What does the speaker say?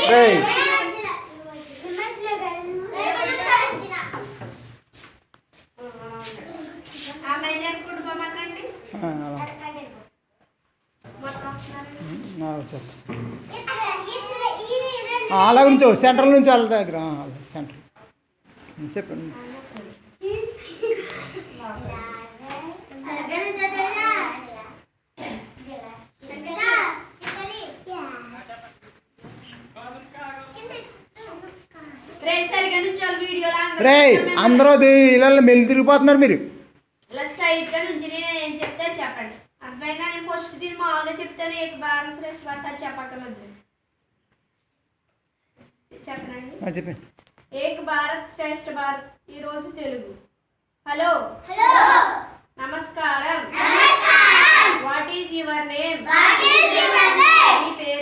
రేయ్ ఆ మైనర్ కుటుంబం అనండి ఆ, అలా. మొత్తం వస్తున్నారు ఆ, చెప్పు ఆ, అలాగ నుంచో సెంట్రల్ నుంచి వాళ్ళ దగ్గర ఆ, అలాగే, సెంట్రల్ చెప్పండి రే సరిగా నుంచి వాళ్ళు వీడియోలో రే అందరూ ఇలా మెల్లి తిరిగిపోతున్నారు మీరు ఇలా స్ట్రైట్ గా నుంచి నేను ఏం చెప్తే అది చెప్పండి అర్థమైందా నేను ఫస్ట్ దీన్ని మామూలుగా చెప్తాను ఏక భారత శ్రేష్ఠ భారత అది చెప్పక్కర్లేదు చెప్పనండి ఆ, చెప్పండి ఏక్ భారత్ శ్రేష్ఠ భారత్ ఈరోజు తెలుగు హలో నమస్కారం వాట్ ఈజ్ యువర్ నేమ్ మీ పేరు